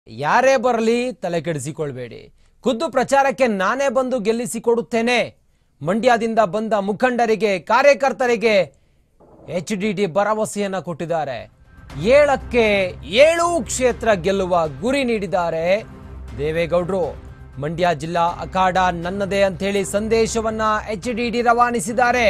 ಯಾರೇ ಬರಲಿ ತಲೆ ಕೆಡಿಸಿಕೊಳ್ಬೇಡಿ ಖುದ್ದು ಪ್ರಚಾರಕ್ಕೆ ನಾನೇ ಬಂದು ಗೆಲ್ಲಿಸಿಕೊಡುತ್ತೇನೆ ಮಂಡ್ಯದಿಂದ ಬಂದ ಮುಖಂಡರಿಗೆ ಕಾರ್ಯಕರ್ತರಿಗೆ ಎಚ್ ಡಿ ಡಿ ಭರವಸೆಯನ್ನ ಕೊಟ್ಟಿದ್ದಾರೆ ಏಳಕ್ಕೆ ಏಳು ಕ್ಷೇತ್ರ ಗೆಲ್ಲುವ ಗುರಿ ನೀಡಿದ್ದಾರೆ ದೇವೇಗೌಡರು ಮಂಡ್ಯ ಜಿಲ್ಲಾ ಅಖಾಡ ನನ್ನದೇ ಅಂತ ಹೇಳಿ ಸಂದೇಶವನ್ನ ಎಚ್ ಡಿ ಡಿ ರವಾನಿಸಿದ್ದಾರೆ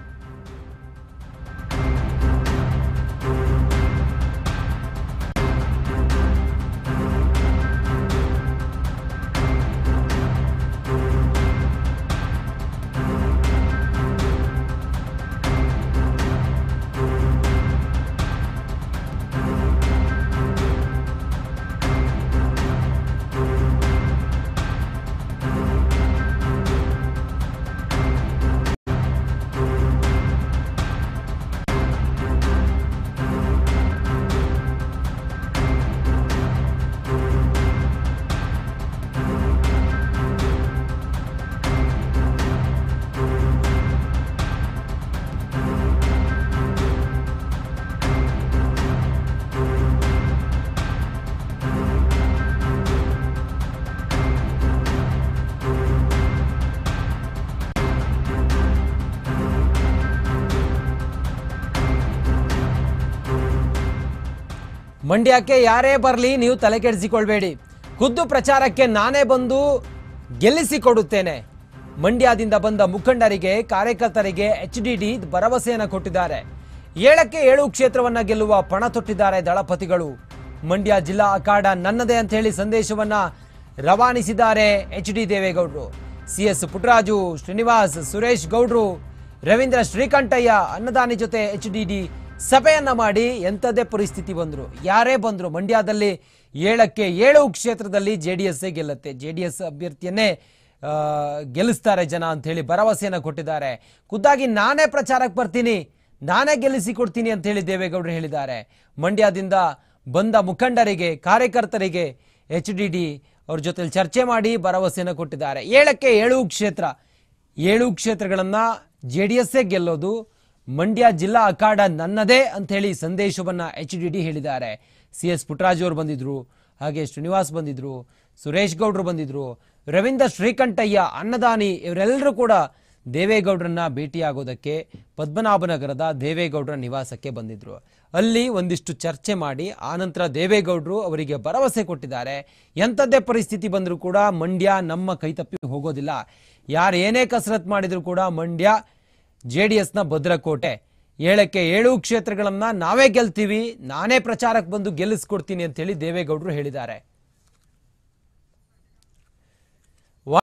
ಮಂಡ್ಯಕ್ಕೆ ಯಾರೇ ಬರಲಿ ನೀವು ತಲೆ ಕೆಡಿಸಿಕೊಳ್ಬೇಡಿ ಖುದ್ದು ಪ್ರಚಾರಕ್ಕೆ ನಾನೇ ಬಂದು ಗೆಲ್ಲಿಸಿಕೊಡುತ್ತೇನೆ ಮಂಡ್ಯದಿಂದ ಬಂದ ಮುಖಂಡರಿಗೆ ಕಾರ್ಯಕರ್ತರಿಗೆ ಎಚ್ ಡಿ ಡಿ ಭರವಸೆಯನ್ನು ಕೊಟ್ಟಿದ್ದಾರೆ ಏಳಕ್ಕೆ ಏಳು ಕ್ಷೇತ್ರವನ್ನ ಗೆಲ್ಲುವ ಪಣ ತೊಟ್ಟಿದ್ದಾರೆ ದಳಪತಿಗಳು ಮಂಡ್ಯ ಜಿಲ್ಲಾ ಅಖಾಡ ನನ್ನದೇ ಅಂತ ಹೇಳಿ ಸಂದೇಶವನ್ನ ರವಾನಿಸಿದ್ದಾರೆ ಎಚ್ ಡಿ ದೇವೇಗೌಡರು ಸಿ ಎಸ್ ಪುಟ್ಟರಾಜು ಶ್ರೀನಿವಾಸ್ ಸುರೇಶ್ ಗೌಡ್ರು ರವೀಂದ್ರ ಶ್ರೀಕಂಠಯ್ಯ ಅನ್ನದಾನಿ ಜೊತೆ ಎಚ್ ಡಿ ಡಿ ಸಭೆಯನ್ನ ಮಾಡಿ ಎಂಥದ್ದೇ ಪರಿಸ್ಥಿತಿ ಬಂದ್ರು ಯಾರೇ ಬಂದ್ರು ಮಂಡ್ಯದಲ್ಲಿ ಏಳಕ್ಕೆ ಏಳು ಕ್ಷೇತ್ರದಲ್ಲಿ ಜೆ ಡಿ ಎಸ್ ಗೆಲ್ಲುತ್ತೆ ಜೆ ಡಿ ಎಸ್ ಅಭ್ಯರ್ಥಿಯನ್ನೇ ಆ, ಗೆಲ್ಲಿಸ್ತಾರೆ ಜನ ಅಂತ ಹೇಳಿ ಭರವಸೆಯನ್ನ ಕೊಟ್ಟಿದ್ದಾರೆ ಖುದ್ದಾಗಿ ನಾನೇ ಪ್ರಚಾರಕ್ಕೆ ಬರ್ತೀನಿ ನಾನೇ ಗೆಲ್ಲಿಸಿ ಕೊಡ್ತೀನಿ ಅಂತ ಹೇಳಿ ದೇವೇಗೌಡರು ಹೇಳಿದ್ದಾರೆ ಮಂಡ್ಯದಿಂದ ಬಂದ ಮುಖಂಡರಿಗೆ ಕಾರ್ಯಕರ್ತರಿಗೆ ಎಚ್ ಡಿ ಡಿ ಅವ್ರ ಜೊತೆ ಚರ್ಚೆ ಮಾಡಿ ಭರವಸೆಯನ್ನು ಕೊಟ್ಟಿದ್ದಾರೆ ಏಳಕ್ಕೆ ಏಳು ಕ್ಷೇತ್ರ ಏಳು ಕ್ಷೇತ್ರಗಳನ್ನ ಜೆ ಡಿ ಎಸ್ಸೇ ಗೆಲ್ಲೋದು ಮಂಡ್ಯ ಜಿಲ್ಲಾ ಅಖಾಡ ನನ್ನದೇ ಅಂತ ಹೇಳಿ ಸಂದೇಶವನ್ನ ಎಚ್ ಡಿ ಡಿ ಹೇಳಿದ್ದಾರೆ ಸಿ ಎಸ್ ಪುಟ್ಟರಾಜು ಅವರು ಬಂದಿದ್ರು ಹಾಗೆ ಶ್ರೀನಿವಾಸ್ ಬಂದಿದ್ರು ಸುರೇಶ್ ಗೌಡ್ರು ಬಂದಿದ್ರು ರವೀಂದ್ರ ಶ್ರೀಕಂಠಯ್ಯ ಅನ್ನದಾನಿ ಇವರೆಲ್ಲರೂ ಕೂಡ ದೇವೇಗೌಡರನ್ನ ಭೇಟಿಯಾಗೋದಕ್ಕೆ ಪದ್ಮನಾಭನಗರದ ದೇವೇಗೌಡರ ನಿವಾಸಕ್ಕೆ ಬಂದಿದ್ರು ಅಲ್ಲಿ ಒಂದಿಷ್ಟು ಚರ್ಚೆ ಮಾಡಿ ಆನಂತರ ದೇವೇಗೌಡರು ಅವರಿಗೆ ಭರವಸೆ ಕೊಟ್ಟಿದ್ದಾರೆ ಎಂಥದ್ದೇ ಪರಿಸ್ಥಿತಿ ಬಂದರೂ ಕೂಡ ಮಂಡ್ಯ ನಮ್ಮ ಕೈತಪ್ಪಿ ಹೋಗೋದಿಲ್ಲ ಯಾರು ಏನೇ ಕಸರತ್ ಮಾಡಿದ್ರು ಕೂಡ ಮಂಡ್ಯ ಜೆ ಡಿ ಎಸ್ನ ಭದ್ರಕೋಟೆ ಏಳಕ್ಕೆ ಏಳು ಕ್ಷೇತ್ರಗಳನ್ನ ನಾವೇ ಗೆಲ್ತೀವಿ ನಾನೇ ಪ್ರಚಾರಕ್ಕೆ ಬಂದು ಗೆಲ್ಲಿಸ್ಕೊಡ್ತೀನಿ ಅಂತ ಹೇಳಿ ದೇವೇಗೌಡರು ಹೇಳಿದ್ದಾರೆ